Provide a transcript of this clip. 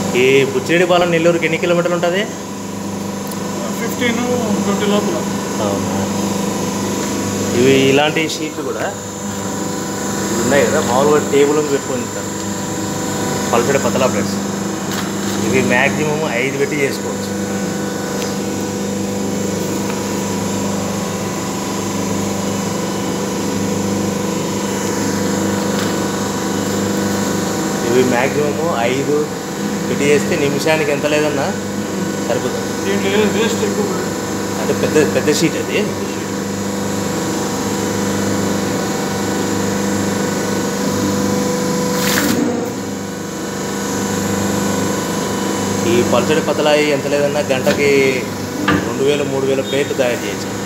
ఈ బుచ్చిరెడ్డి పాలెం నెల్లూరుకి ఎన్ని కిలోమీటర్లు ఉంటుంది ఫిఫ్టీన్ ట్వంటీ లోపల అవునా ఇవి ఇలాంటి షీట్లు కూడా ఇవి ఉన్నాయి కదా మామూలుగా టేబుల్ మీద పెట్టుకొని ఉంటారు పల్సడి పతలా ప్రెస్ ఇవి మ్యాక్సిమం ఐదు పెట్టి చేసుకోవచ్చు ఇవి మ్యాక్సిమము ఐదు పెట్టి చేస్తే నిమిషానికి ఎంత లేదన్నా సరిపోతుంది దీంట్లో ఏదో వేస్ట్ ఎక్కువ అంటే పెద్ద పెద్ద షీట్ అది ఈ పల్చడి పతలాయి ఎంత లేదన్నా గంటకి రెండు వేలు మూడు వేల ప్లేట్లు తయారు చేయొచ్చు